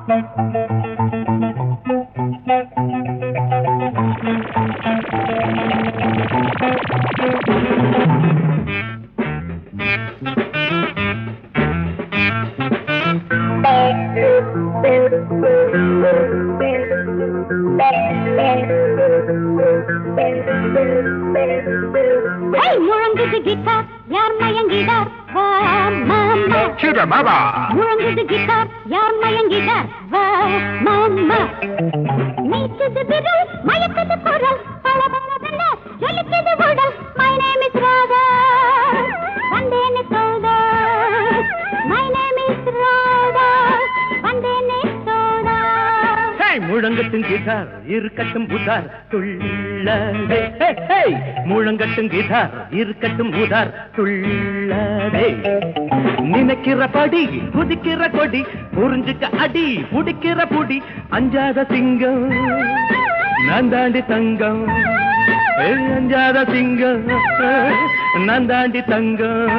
ஏய், முழங்குது கிட்டார் யார் மயங்கிடார் வா மாமா சித மாமா முழங்குது கிட்டார் யார் மயங்கிடார் வா மாமா நீச்சது விரல் மயக்குது குரல் பல பல பல ஜொலிக்குது உடல் மை நேம் இஸ் ராதா வந்தேனே சோதா மை நேம் இஸ் ராதா வந்தேனே சோதா ஹே முழங்கட்டும் கிதார் இருக்கட்டும் புதார் துள்ளதே ஹே, ஹே. முழங்கட்டும் கிதார் இருக்கட்டும் புதார் துள்ளதே நினைக்கிற படி குதிக்கிற கொடி புரிஞ்சுக்க அடி புடிக்கிற புடி அஞ்சாத சிங்கம் நான் தாண்டி தங்கம் ஏ, அஞ்சாத சிங்கம் நான் தாண்டி தங்கம்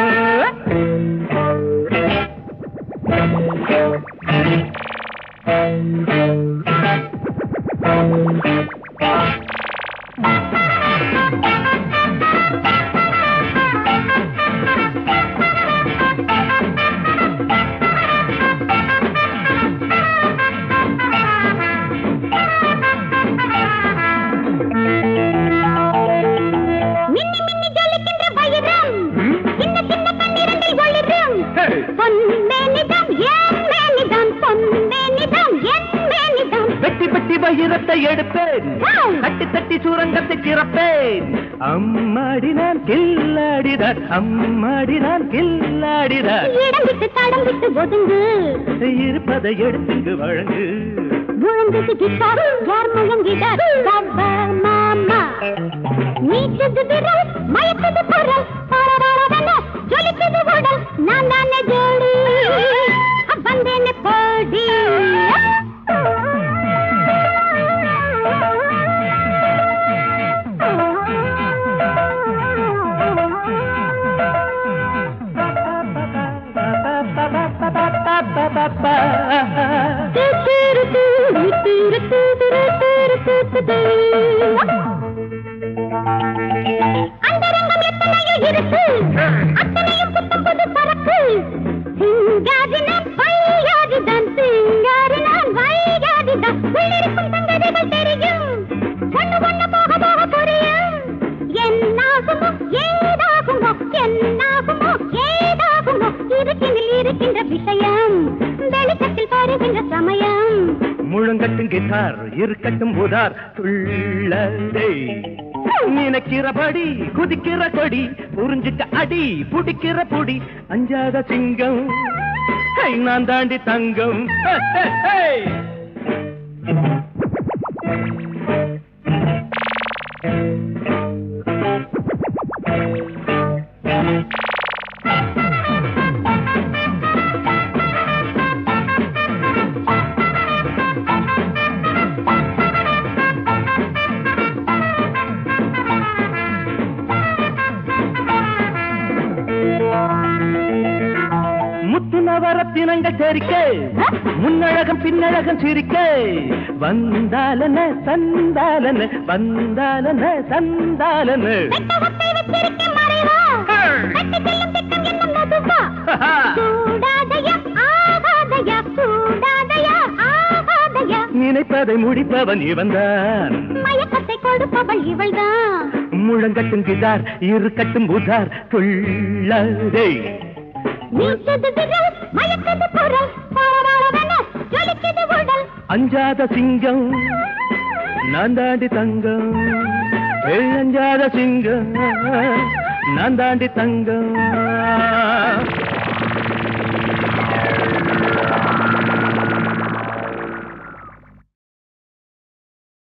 மின்னி மின்னி ஜொலிக்கின்ற வைரம் சின்ன சின்ன கண்ணிரண்டில் ஒளிரும் ஹே. பொன்மேனிதான் என் மேனிதான் பொன்மேனிதான் என் மேனிதான் வெட்டி வெட்டி வயிறத்தை எடுப்பேன் வாவ். தட்டி தட்டி சுரங்கத்தை திறப்பேன் அம்மாடி நான் கில்லாடிதான் அம்மாடி நான் கில்லாடிதான் இடம் விட்டு தடம் விட்டு ஒதுங்கு இருப்பதை எடுத்துங்கு வழங்கு முழங்குது கிட்டார் யார் முழங்கிடார் பாபா மாமா நீச்சது விரல் மயக்குது குரல் பரபரவென ஜொலிக்குது உடல் நான் தானே ஜோடி வந்தேனே போடி அந்தரங்கம் எத்தனையோ இருக்கு அத்தனையும் புத்தம் புது சரக்கு சிங்காரினான் வையாதிதான் சிங்காரினான் வையாதிதான் உள்ளிருக்கும் சங்கதிகள் தெரியும் ஒண்ணு ஒண்ணு போக போக புரியும் என்னாகுமோ ஏதாகுமோ என்னாகுமோ ஏதாகுமோ இருக்கின்றில் இருக்கின்ற விஷயம் வெளிச்சத்தில் வருகின்ற சமயம் முழங்கட்டும் கிட்டார் இருக்கட்டும் புதார் துள்ளதே நினைக்கிறபடி குதிக்கிற கொடி புரிஞ்சுக்க அடி புடிக்கிற புடி அஞ்சாத சிங்கம் ஹை, நான் தாண்டி தங்கம் ஹே, ஹே, ஹே. முத்து நவரத்தினங்க தெரிக்க முன்னழகம் பின்னழகம் சிரிக்க வந்தாலன சந்தாலன வந்தாலன சந்தாலன பெட்டகத்தை வச்சிருக்க மறைவா கட்டி செல்லும் திட்டம் என்னும் நதுவா கூடாதையா ஆகாதையா கூடாதையா ஆகாதையா நினைப்பதை முடிப்பவன் இவன்தான் மயக்கத்தை கொடுப்பவள் இவள்தான் முழங்கட்டும் கிதார் இருக்கட்டும் புதார் துள்ளதே நீச்சது விரல் மயக்கது குரல் பரபரவென ஜொலிக்குது உடல் அஞ்சாத சிங்கம் நான் தாண்டி தங்கம் ஏய், அஞ்சாத சிங்கம் நான் தாண்டி தங்கம்